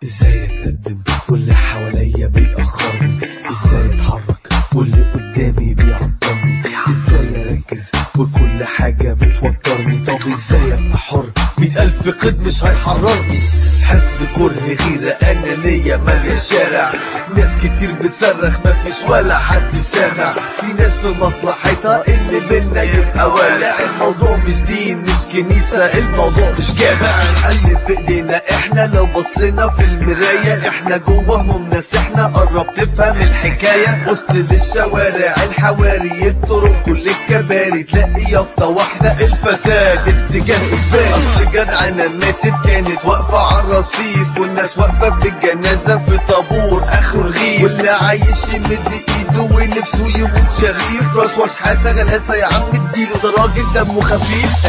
ازاي اتقدم واللي حواليا بيأخرني ازاي اتحرك واللي قدامي بيعطلني ازاي اركز وكل حاجة بتوترني طب ازاي ابقى حر مية الف قد مش هيحررني حقد كره غيرة انانية مالية شارع ناس كتير بتصرخ مفيش ولا حد سامع في ناس في مصلحتها اللي بينا يبقى والع الموضوع مش دين مش كنيسة الموضوع مش جامع الحل في ايدينا احنا لو بصينا في المراية احنا جوه همومنا احنا قرب تفهم الحكاية بص للشوارع الحواري الطرق كل الكباري تلاقي يافطة واحدة الفساد اتجاه اجباري اصل جدعنا ماتت كانت واقفة على الرصيف والناس واقفة في الجنازة في طابور اخر رغيف واللي عايش يمد ايده ونفسه يموت شريف رشوة شحاتة غلاسة يا عم اديله ده راجل دمه خفيف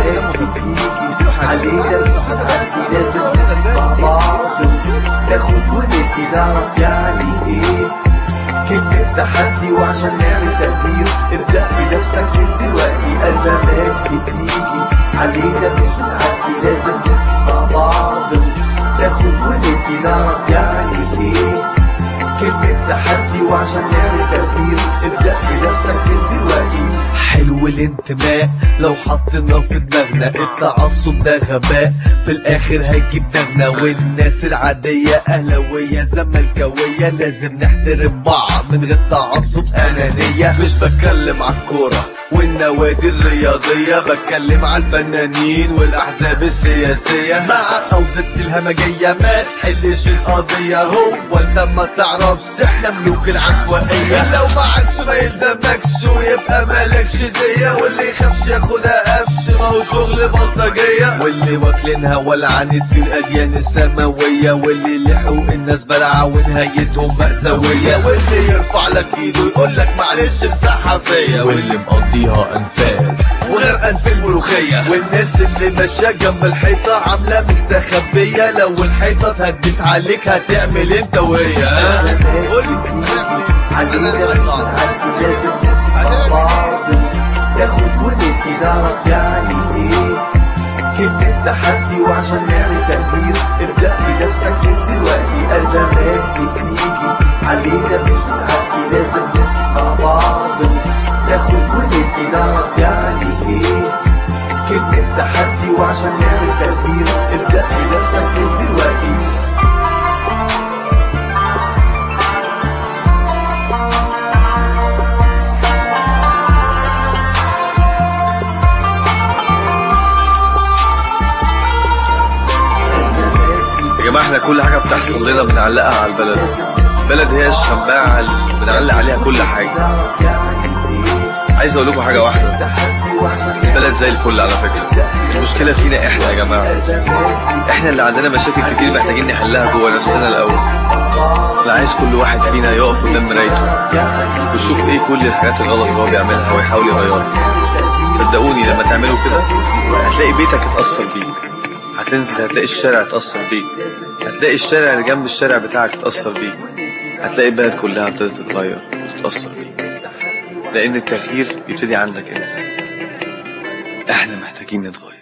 علينا نستعدي لازم نسمع بعض تاخد وندي نعرف يعني ايه كلمة تحدي وعشان نعمل تغيير ابدأ بنفسك من دلوقتي أزمات بتيجي علينا نستعدي لازم نسمع بعض تاخد وندي نعرف يعني ايه كلمة تحدي وعشان نعمل تغيير ابدأ بنفسك من دلوقتي حلو الانتماء لو حطينا في دماغنا التعصب ده غباء في الاخر هيجيب دماغنا والناس العادية اهلاوية زملكاوية لازم نحترم بعض من غير تعصب انانية مش بتكلم على الكورة والنوادي الرياضية بتكلم على الفنانين والاحزاب السياسية مع عودة الهمجية ما تحلش القضية هو انت ما تعرفش احنا ملوك العشوائية لو معكش ما يلزمكش ويبقى مالكش دية واللي يخافش ياخدها قفش ما هو شغل بلطجية واللي واكلينها ولعان يصير اديان السماوية واللي لحقوق الناس بلعة ونهايتهم مأساوية واللي يرفع لك ايده يقول لك معلش مساحة فيا واللي مقضيها انفاس وغرقان في الملوخية والناس اللي ماشية جنب الحيطة عاملة مستخبية لو الحيطة اتهدت عليك هتعمل انت وهي ها؟ قول علينا نستعدي لازم نسمع بعض تاخد وندي نعرف يعني ايه كلمة تحدي وعشان نعمل تغيير ابدأ بنفسك من دلوقتي أزمات بتيجي علينا نستعدي لازم نسمع بعض تاخد وندي نعرف يعني ايه كلمة تحدي وعشان نعمل تغيير ابدأ بنفسك من دلوقتي يا جماعة احنا كل حاجة بتحصل لنا بنعلقها على البلد البلد هي الشماعة اللي بنعلق عليها كل حاجة عايز اقول لكم حاجة واحدة البلد زي الفل على فكرة المشكلة فينا احنا يا جماعة احنا اللي عندنا مشاكل كتير محتاجين نحلها جوه نفسنا الاول انا عايز كل واحد فينا يقف قدام مرايته ويشوف ايه كل الحاجات الغلط اللي هو بيعملها ويحاول يغيرها صدقوني لما تعملوا كده هتلاقي بيتك اتأثر بيك هتنزل هتلاقي الشارع اتأثر بيك هتلاقي الشارع اللي جنب الشارع بتاعك اتأثر بيك هتلاقي البلد كلها ابتدت تتغير وتتأثر بيك لأن التغيير بيبتدي عندك انت احنا محتاجين نتغير